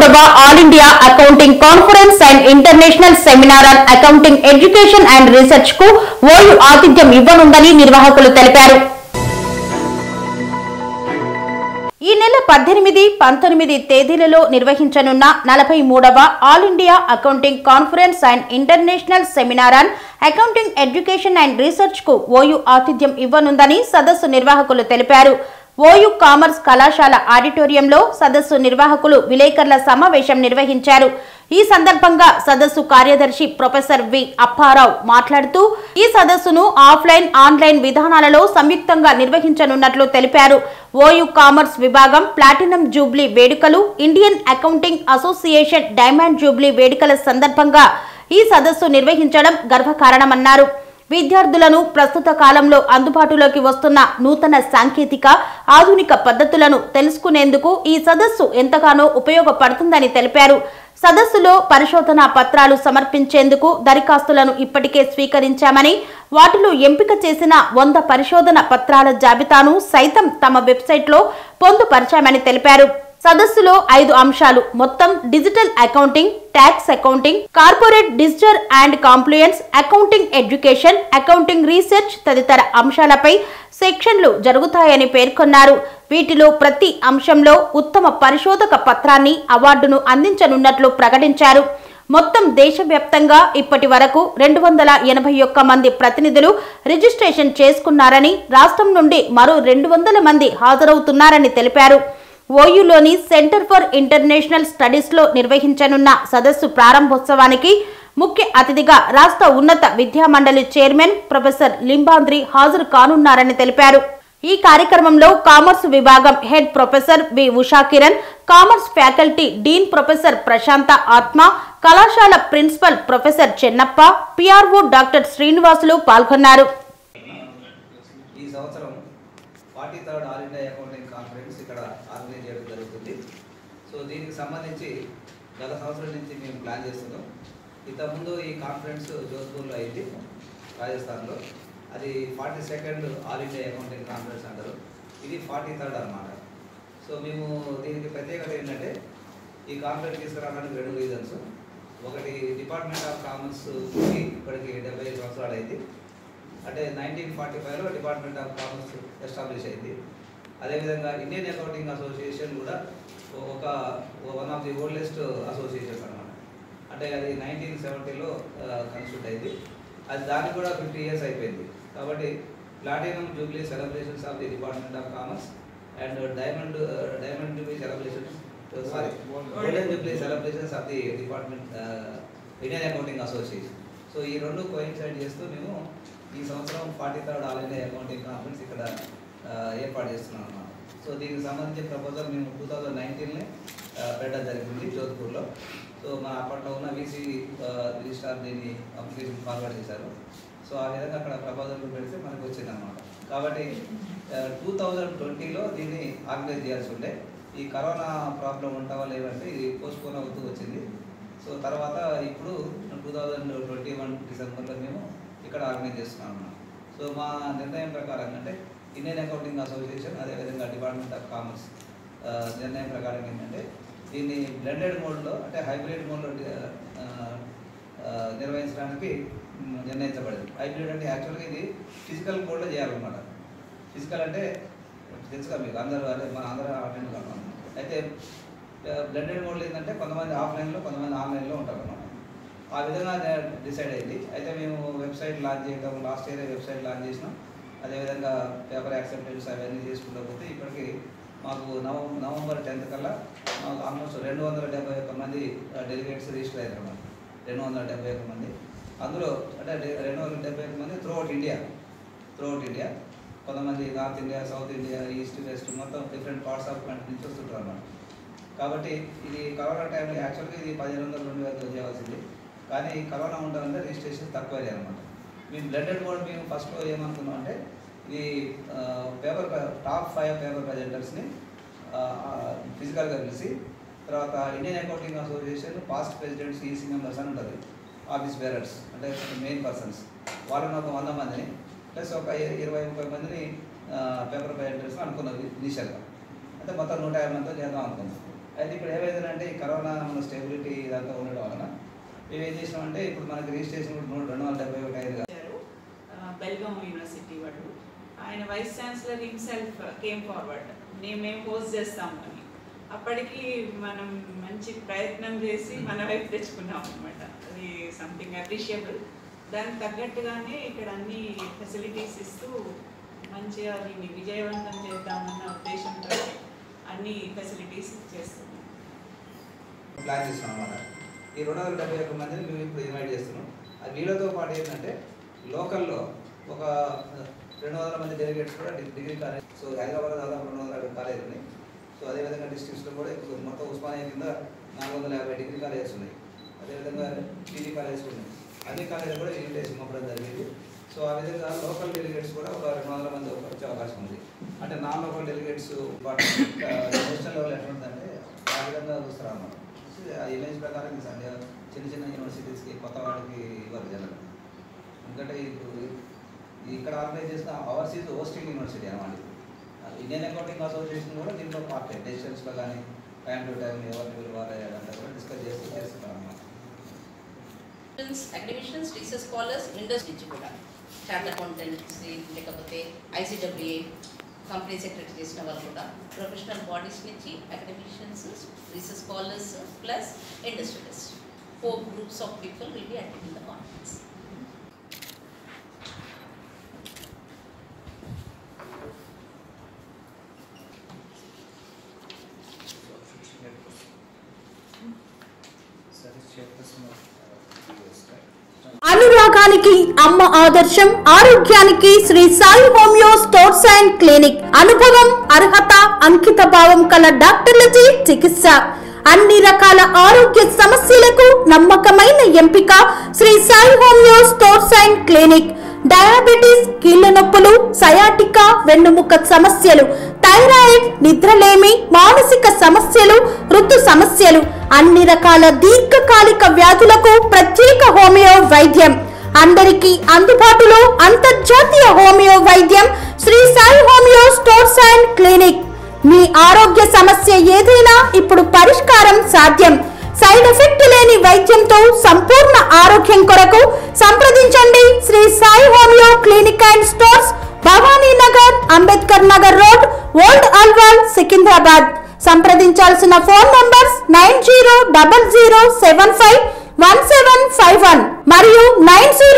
మూడవ all India accounting conference and international seminar on accounting education and research కు OU ఆతిథ్యం ఇవ్వనుందని నిర్వాహకులు తెలిపారు ఈ నెల పద్దెనిమిది పంతొమ్మిది తేదీలలో నిర్వహించనున్న నలభై మూడవ all India accounting conference and international seminar on accounting education and research కు ఓయూ ఆతిథ్యం ఇవ్వనుందని సదస్సు నిర్వాహకులు తెలిపారు ఓయూ కామర్స్ కళాశాల ఆడిటోరియంలో సదస్సు నిర్వాహకులు విలేకరుల సమావేశం నిర్వహించారు ఈ సందర్భంగా సదస్సు కార్యదర్శి ప్రొఫెసర్ వి అప్పారావు మాట్లాడుతూ ఈ సదస్సును ఆఫ్లైన్ ఆన్లైన్ విధానాలలో సంయుక్తంగా నిర్వహించనున్నట్లు తెలిపారు ఓయూ కామర్స్ విభాగం ప్లాటినం జూబ్లీ వేడుకలు Indian accounting association diamond jubilee వేడుకల సందర్భంగా ఈ సదస్సు నిర్వహించడం గర్వకారణమన్నారు విద్యార్థులను ప్రస్తుత కాలంలో అందుబాటులోకి వస్తున్న నూతన సాంకేతిక ఆధునిక పద్ధతులను తెలుసుకునేందుకు ఈ సదస్సు ఎంతగానో ఉపయోగపడుతుందని తెలిపారు సదస్సులో పరిశోధనా పత్రాలు సమర్పించేందుకు దరఖాస్తులను ఇప్పటికే స్వీకరించామని వాటిలో ఎంపిక చేసిన వంద పరిశోధన పత్రాల జాబితాను సైతం తమ వెబ్సైట్లో పొందుపరిచామని తెలిపారు సదస్సులో ఐదు అంశాలు మొత్తం digital accounting tax accounting corporate digital and compliance accounting education accounting research తదితర అంశాలపై సెక్షన్లు జరుగుతాయని పేర్కొన్నారు వీటిలో ప్రతి అంశంలో ఉత్తమ పరిశోధక పత్రాన్ని అవార్డును అందించనున్నట్లు ప్రకటించారు మొత్తం దేశవ్యాప్తంగా ఇప్పటి వరకు రెండు వందల ఎనభై ఒక్క మంది ప్రతినిధులు రిజిస్ట్రేషన్ చేసుకున్నారని రాష్ట్రం నుండి మరో రెండు వందల మంది హాజరవుతున్నారని తెలిపారు ఓయూలోని సెంటర్ ఫర్ ఇంటర్నేషనల్ స్టడీస్లో నిర్వహించనున్న సదస్సు ప్రారంభోత్సవానికి ముఖ్య అతిథిగా రాష్ట్ర ఉన్నత విద్యామండలి చైర్మన్ ప్రొఫెసర్ లింబాంద్రి హాజరు కానున్నారని తెలిపారు ఈ కార్యక్రమంలో కామర్స్ విభాగం head professor B Usha Kiran commerce faculty dean professor Prashanta Athma కళాశాల principal professor Chennappa PRO doctor Srinivasulu పాల్గొన్నారు ఈ సంవత్సరం forty third all India accounting conference ఇక్కడ ఆర్గనైజ్ చేయడం జరుగుతుంది సో దీనికి సంబంధించి గత సంవత్సరం నుంచి మేము ప్లాన్ చేస్తున్నాం ఇంతకుముందు ఈ కాన్ఫరెన్స్ జోధ్పూర్లో అయింది రాజస్థాన్లో అది forty second all India accounting conference అంటారు ఇది ఫార్టీ థర్డ్ అనమాట సో మేము దీనికి ప్రత్యేకత ఏంటంటే ఈ కాన్ఫరెన్స్ తీసుకురావడానికి రెండు రీజన్స్ ఒకటి డిపార్ట్మెంట్ ఆఫ్ కామర్స్ ఇప్పటికి డెబ్బై ఐదు సంవత్సరాలు అయింది అంటే నైన్టీన్ ఫార్టీ ఫైవ్లో డిపార్ట్మెంట్ ఆఫ్ కామర్స్ ఎస్టాబ్లిష్ అయింది అదేవిధంగా ఇండియన్ అకౌంటింగ్ అసోసియేషన్ కూడా ఒక one of the oldest associations అనమాట అంటే అది నైన్టీన్ సెవెంటీలో కన్స్టిట్యూట్ అయింది అది దానికి కూడా ఫిఫ్టీ ఇయర్స్ అయిపోయింది కాబట్టి platinum jubilee celebrations of the department of commerce and diamond diamond jubilee celebrations sorry golden jubilee celebrations of the department Indian accounting association so ఈ రెండు కోయిన్సైడ్ చేస్తూ మేము ఈ సంవత్సరం forty third all India accounting conference ఇక్కడ ఆ, ఏర్పాటు చేస్తున్నాం అన్నమాట సో దీనికి సంబంధించిన ప్రపోజల్ మేము టూ థౌజండ్ నైన్టీన్లో పెట్టడం జరిగింది జోధ్పూర్లో సో మా అప్పట్లో ఉన్న వీసీ రిజిస్ట్రార్ దీన్ని అప్లికేషన్ ఫార్వర్డ్ చేశారు సో ఆ విధంగా అక్కడ ప్రపోజల్ పెడితే మనకు వచ్చింది అనమాట కాబట్టి టూ థౌజండ్ ట్వంటీలో దీన్ని ఆర్గనైజ్ చేయాల్సి ఉండే ఈ కరోనా ప్రాబ్లం ఉండటం వల్ల ఏమంటే ఇది పోస్ట్పోన్ అవుతూ వచ్చింది సో తర్వాత ఇప్పుడు టూ థౌజండ్ ట్వంటీ వన్ డిసెంబర్లో మేము ఇక్కడ ఆర్గనైజ్ చేస్తున్నాం అన్నమాట సో మా నిర్ణయం ప్రకారం అంటే ఇండియన్ అకౌంటింగ్ అసోసియేషన్ అదేవిధంగా డిపార్ట్మెంట్ ఆఫ్ కామర్స్ ఆ, నిర్ణయం ప్రకారం ఏంటంటే దీన్ని బ్లెండెడ్ మోడ్లో అంటే హైబ్రిడ్ మోడ్లో ఆ, ఆ, నిర్వహించడానికి మ్, నిర్ణయించబడింది హైబ్రిడ్ అంటే యాక్చువల్గా ఇది ఫిజికల్ మోడ్లో చేయాలన్నమాట ఫిజికల్ అంటే తెలుసుగా మీకు అందరూ అదే మన అందరూ అటెండ్ కావాలి అయితే బ్లెండెడ్ మోడ్లో ఏంటంటే కొంతమంది ఆఫ్లైన్లో కొంతమంది ఆన్లైన్లో ఉంటారు అన్నమాట ఆ విధంగా డిసైడ్ అయింది అయితే మేము వెబ్సైట్ లాంచ్ చేయడం లాస్ట్ ఇయర్ వెబ్సైట్ లాంచ్ చేసినాం అదేవిధంగా పేపర్ యాక్సెప్టెన్స్ అవన్నీ చేసుకుంటూ పోతే ఇప్పటికి మాకు నవం నవంబర్ టెన్త్ కల్లా మాకు ఆల్మోస్ట్ రెండు వందల డెబ్బై ఒక్క మంది డెలిగేట్స్ రిజిస్టర్ అయ్యారు అన్నమాట రెండు వందల డెబ్బై ఒక్క మంది అందులో అంటే డె- రెండు వందల డెబ్బై ఒక్క మంది through out India through out India కొంతమంది north India south India east west మొత్తం డిఫరెంట్ పార్ట్స్ ఆఫ్ కంట్రీ నుంచి వస్తుంటారు అన్నమాట కాబట్టి ఇది కరోనా టైంలో యాక్చువల్గా ఇది పదిహేను వందల రెండు వేలతో చేయాల్సింది కానీ కరోనా ఉండడంతో రిజిస్ట్రేషన్ తక్కువ అనమాట మేము బ్లడెడ్ మోడ్ మేము ఫస్ట్లో ఏమనుకున్నాం అంటే ఇది పేపర్ టాప్ ఫైవ్ పేపర్ ప్రజెంటర్స్ని ఫిజికల్గా పిలిచి తర్వాత Indian accounting association past presidents EC members అని ఉంటుంది ఆఫీస్ బేరర్స్ అంటే మెయిన్ పర్సన్స్ వాళ్ళని ఒక వంద మందిని ప్లస్ ఒక ఇ- ఇరవై ముప్పై మందిని పేపర్ ప్రజెంటర్స్ అనుకున్నది ఇనిషియల్గా అంటే మొత్తం నూట యాభై మందితో చేద్దాం అనుకున్నాం అయితే ఇప్పుడు ఏమైందంటే ఈ కరోనా మన స్టెబిలిటీ ఇదంతా ఉండడం వలన మేము ఏం చేసినామంటే ఇప్పుడు మనకి రిజిస్ట్రేషన్ కూడా మూడు రెండు వందల డెబ్బై ఒకటి అయింది ఇచ్చారు బెల్గాం యూనివర్సిటీ వాళ్ళు ఆయన vice chancellor himself came forward నేను మేము పోస్ట్ చేస్తాము అని అప్పటికి మనం మంచి ప్రయత్నం చేసి మన వైపు తెచ్చుకున్నాం అనమాట అది సంథింగ్ అప్రిషియబుల్ దానికి తగ్గట్టుగానే ఇక్కడ అన్ని ఫెసిలిటీస్ ఇస్తూ మంచిగా దీన్ని విజయవంతం చేద్దామన్న ఉద్దేశంతో అన్ని ఫెసిలిటీస్ చేస్తున్నాం ప్లాన్ చేస్తున్నాం అనమాట ఈ రెండు వందల డెబ్బై ఒక్క మందిని మేము ఇప్పుడు ఇన్వైట్ చేస్తున్నాం అది వీళ్ళతో పాటు ఏంటంటే లోకల్లో ఒక రెండు వందల మంది డెలిగేట్స్ కూడా డి- డిగ్రీ కాలేజ్ సో హైదరాబాద్ దాదాపు రెండు వందల యాభై కాలేజ్ ఉన్నాయి సో అదేవిధంగా డిస్ట్రిక్ట్స్లో కూడా ఇప్పుడు మొత్తం ఉస్మానియా కింద నాలుగు వందల యాభై డిగ్రీ కాలేజెస్ ఉన్నాయి అదేవిధంగా పీజీ కాలేజెస్ ఉన్నాయి అన్ని కాలేజీలు కూడా ఇన్విటేషన్ పంపడం జరిగింది సో ఆ విధంగా లోకల్ డెలిగేట్స్ కూడా ఒక రెండు వందల మంది వచ్చే అవకాశం ఉంది అంటే non local delegates national level ఎట్లా ఉందంటే ఆ విధంగా చూస్తారు అన్నమాట ఆ ఇమేజ్ ప్రకారం ఈ సంధ్య చిన్న చిన్న యూనివర్సిటీస్కి కొత్త వాళ్ళకి ఇవ్వరు జనరల్ ఎందుకంటే ఇప్పుడు ఈ- ఇక్కడ ఆర్గనైజ్ చేసిన ఓవర్సీస్ హోస్టింగ్ యూనివర్సిటీ అనమాట ఇది. ఇండియన్ అకౌంటింగ్ అసోసియేషన్ కూడా దీంట్లో పార్ట్ డెసిషన్స్లో కానీ టైం టు టైం ఎవరిని పిలవాలి అదంతా కూడా డిస్కస్ చేస్తూ చేస్తున్నారు అన్నమాట అకాడమిషియన్స్ రీసెర్చ్ స్కాలర్స్ ఇండస్ట్రీ నుంచి కూడా చార్ట్ అకౌంటెన్సీ లేకపోతే ఐసీడబ్ల్యూఏ కంపెనీ సెక్రటరీ చేసిన వాళ్ళు కూడా ప్రొఫెషనల్ బాడీస్ నుంచి academicians research scholars plus industrialist four groups of people will be attending the conference అనురాగానికి అమ్మ ఆదర్శం ఆరోగ్యానికి Shri Sai homeo stores and clinic అనుభవం అర్హత అంకిత భావం కల డాక్టర్లచే చికిత్స అన్ని రకాల ఆరోగ్య సమస్యలకు నమ్మకమైన ఎంపిక Shri Sai homeo stores and clinic diabetes కీళ్ల నొప్పులు సయాటికా వెన్నుముక సమస్యలు థైరాయిడ్ నిద్రలేమి మానసిక సమస్యలు ఋతు సమస్యలు అన్ని రకాల దీర్ఘకాలిక వ్యాధులకు ప్రత్యేక హోమియో వైద్యం అందరికీ అందుబాటులో అంతర్జాతీయ హోమియో వైద్యం Shri Sai homeo stores and clinic మీ ఆరోగ్య సమస్య ఏదైనా ఇప్పుడు పరిష్కారం సాధ్యం సైడ్ ఎఫెక్ట్ లేని వైద్యంతో సంపూర్ణ ఆరోగ్యం కొరకు సంప్రదించండి Shri Sai homeo clinic and stores Bhavani Nagar Ambedkar Nagar road old Alwal Secunderabad సంప్రదించాల్సిన phone numbers nine zero double zero seven five one seven five one మరియు నైన్ జీరో